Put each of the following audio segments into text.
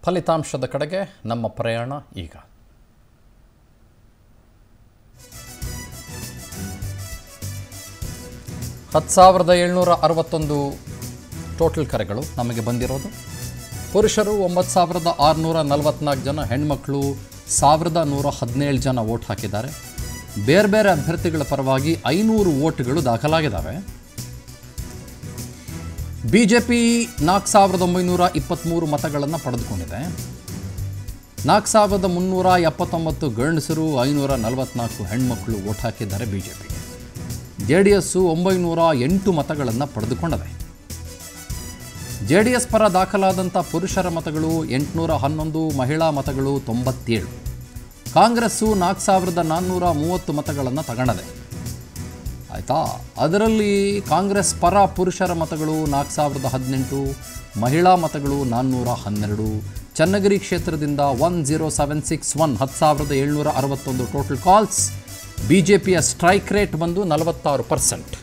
ಫಲಿತಾಂಶದ ಕಡೆಗೆ ನಮ್ಮ ಪ್ರಯಾಣ ಈಗ ಹತ್ತು ಸಾವಿರದ ಏಳ್ನೂರ ಅರವತ್ತೊಂದು ಟೋಟಲ್ ಕರೆಗಳು ನಮಗೆ ಬಂದಿರೋದು ಪುರುಷರು ಒಂಬತ್ತು ಸಾವಿರದ ಆರುನೂರ ನಲವತ್ನಾಲ್ಕು ಜನ ಹೆಣ್ಮಕ್ಳು ಸಾವಿರದ ನೂರ ಹದಿನೇಳು ಜನ ವೋಟ್ ಹಾಕಿದ್ದಾರೆ ಬೇರೆ ಬೇರೆ ಅಭ್ಯರ್ಥಿಗಳ ಪರವಾಗಿ ಐನೂರು ವೋಟ್ಗಳು ದಾಖಲಾಗಿದ್ದಾವೆ ಬಿ ಜೆ ಪಿ ನಾಲ್ಕು ಸಾವಿರದ ಒಂಬೈನೂರ ಇಪ್ಪತ್ತ್ಮೂರು ಮತಗಳನ್ನು ಪಡೆದುಕೊಂಡಿದೆ ನಾಲ್ಕು ಸಾವಿರದ ಮುನ್ನೂರ ಎಪ್ಪತ್ತೊಂಬತ್ತು ಗಂಡಸರು ಐನೂರ ನಲವತ್ನಾಲ್ಕು ಹೆಣ್ಮಕ್ಳು ವೋಟ್ ಹಾಕಿದ್ದಾರೆ ಬಿ ಜೆ ಪಿಗೆ ಜೆ ಡಿ ಎಸ್ಸು ಒಂಬೈನೂರ ಎಂಟು ಮತಗಳನ್ನು ಪಡೆದುಕೊಂಡಿದೆ ಜೆ ಡಿ ಎಸ್ ಪರ ದಾಖಲಾದಂಥ ಪುರುಷರ ಮತಗಳು ಎಂಟುನೂರ ಹನ್ನೊಂದು ಮಹಿಳಾ ಮತಗಳು ತೊಂಬತ್ತೇಳು ಕಾಂಗ್ರೆಸ್ಸು ನಾಲ್ಕು ಸಾವಿರದ ನಾನ್ನೂರ ಮೂವತ್ತು ಮತಗಳನ್ನು ತಗೊಂಡದೆ ಆಯಿತಾ ಅದರಲ್ಲಿ ಕಾಂಗ್ರೆಸ್ ಪರ ಪುರುಷರ ಮತಗಳು ನಾಲ್ಕು ಸಾವಿರದ ಹದಿನೆಂಟು ಮಹಿಳಾ ಮತಗಳು ನಾನ್ನೂರ ಹನ್ನೆರಡು ಚನ್ನಗಿರಿ ಕ್ಷೇತ್ರದಿಂದ one zero seven six one ಹತ್ತು ಸಾವಿರದ ಏಳ್ನೂರ ಅರವತ್ತೊಂದು ಟೋಟಲ್ ಕಾಲ್ಸ್ ಬಿ ಜೆ ಪಿಯ ಸ್ಟ್ರೈಕ್ ರೇಟ್ ಬಂದು ನಲವತ್ತಾರು percent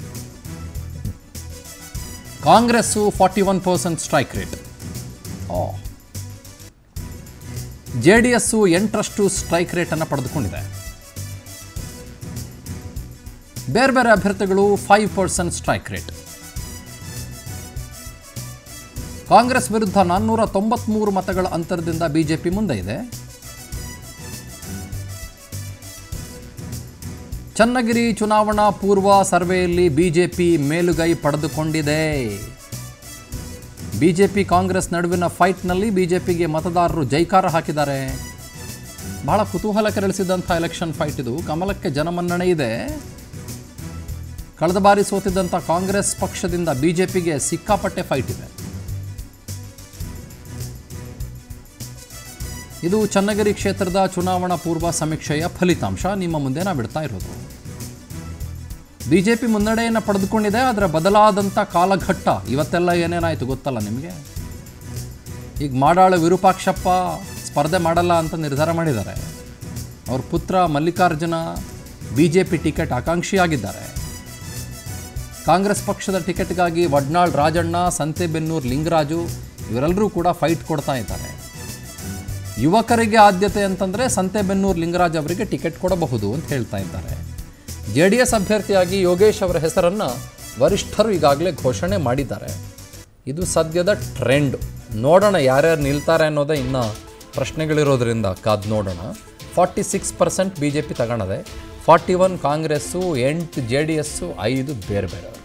Congress forty one percent strike rate ಓ ಜೆ ಡಿ ಎಸ್ಸು ಎಂಟರಷ್ಟು ಸ್ಟ್ರೈಕ್ ರೇಟನ್ನು ಪಡೆದುಕೊಂಡಿದೆ ಬೇರೆ ಬೇರೆ ಅಭ್ಯರ್ಥಿಗಳು five percent strike rate Congress ವಿರುದ್ಧ ನಾನ್ನೂರ ತೊಂಬತ್ಮೂರು ಮತಗಳ ಅಂತರದಿಂದ ಬಿಜೆಪಿ ಮುಂದೆ ಇದೆ ಚನ್ನಗಿರಿ ಚುನಾವಣಾ ಪೂರ್ವ ಸರ್ವೆಯಲ್ಲಿ ಬಿಜೆಪಿ ಮೇಲುಗೈ ಪಡೆದುಕೊಂಡಿದೆ ಬಿಜೆಪಿ ಕಾಂಗ್ರೆಸ್ ನಡುವಿನ ಫೈಟ್ನಲ್ಲಿ ಬಿಜೆಪಿಗೆ ಮತದಾರರು ಜೈಕಾರ ಹಾಕಿದ್ದಾರೆ ಬಹಳ ಕುತೂಹಲ ಕೆರಳಿಸಿದಂಥ ಎಲೆಕ್ಷನ್ ಫೈಟ್ ಇದು ಕಮಲಕ್ಕೆ ಜನಮನ್ನಣೆ ಇದೆ ಕಳೆದ ಬಾರಿ ಸೋತಿದ್ದಂಥ ಕಾಂಗ್ರೆಸ್ ಪಕ್ಷದಿಂದ ಬಿಜೆಪಿಗೆ ಸಿಕ್ಕಾಪಟ್ಟೆ ಫೈಟ್ ಇದೆ ಇದು ಚನ್ನಗಿರಿ ಕ್ಷೇತ್ರದ ಚುನಾವಣಾ ಪೂರ್ವ ಸಮೀಕ್ಷೆಯ ಫಲಿತಾಂಶ ನಿಮ್ಮ ಮುಂದೆ ನಾವು ಬಿಡ್ತಾ ಇರೋದು ಬಿಜೆಪಿ ಮುನ್ನಡೆಯನ್ನು ಪಡೆದುಕೊಂಡಿದೆ ಅದರ ಬದಲಾದಂಥ ಕಾಲಘಟ್ಟ ಇವತ್ತೆಲ್ಲ ಏನೇನಾಯಿತು ಗೊತ್ತಲ್ಲ ನಿಮಗೆ ಈಗ ಮಾಡಾಳು ವಿರೂಪಾಕ್ಷಪ್ಪ ಸ್ಪರ್ಧೆ ಮಾಡಲ್ಲ ಅಂತ ನಿರ್ಧಾರ ಮಾಡಿದ್ದಾರೆ ಅವ್ರ ಪುತ್ರ Mallikarjuna B J P ticket ಆಕಾಂಕ್ಷಿಯಾಗಿದ್ದಾರೆ ಕಾಂಗ್ರೆಸ್ ಪಕ್ಷದ ಟಿಕೆಟ್ಗಾಗಿ ವಡ್ನಾಳ್ ರಾಜಣ್ಣ ಸಂತೆಬೆನ್ನೂರು ಲಿಂಗರಾಜು ಇವರೆಲ್ಲರೂ ಕೂಡ ಫೈಟ್ ಕೊಡ್ತಾ ಇದ್ದಾರೆ ಯುವಕರಿಗೆ ಆದ್ಯತೆ ಅಂತಂದರೆ ಸಂತೆಬೆನ್ನೂರು ಲಿಂಗರಾಜ್ ಅವರಿಗೆ ಟಿಕೆಟ್ ಕೊಡಬಹುದು ಅಂತ ಹೇಳ್ತಾ ಇದ್ದಾರೆ ಜೆ ಡಿ ಎಸ್ ಅಭ್ಯರ್ಥಿಯಾಗಿ ಯೋಗೇಶ್ ಅವರ ಹೆಸರನ್ನು ವರಿಷ್ಠರು ಈಗಾಗಲೇ ಘೋಷಣೆ ಮಾಡಿದ್ದಾರೆ ಇದು ಸದ್ಯದ ಟ್ರೆಂಡ್ ನೋಡೋಣ ಯಾರ್ಯಾರು ನಿಲ್ತಾರೆ ಅನ್ನೋದೇ ಇನ್ನು ಪ್ರಶ್ನೆಗಳಿರೋದ್ರಿಂದ ಕಾದು ನೋಡೋಣ forty six percent B J P ತಗೊಳದೆ ಫಾರ್ಟಿ ಒನ್ ಕಾಂಗ್ರೆಸ್ಸು ಎಂಟು ಜೆ ಡಿ ಎಸ್ಸು ಐದು ಬೇರೆ ಬೇರೆ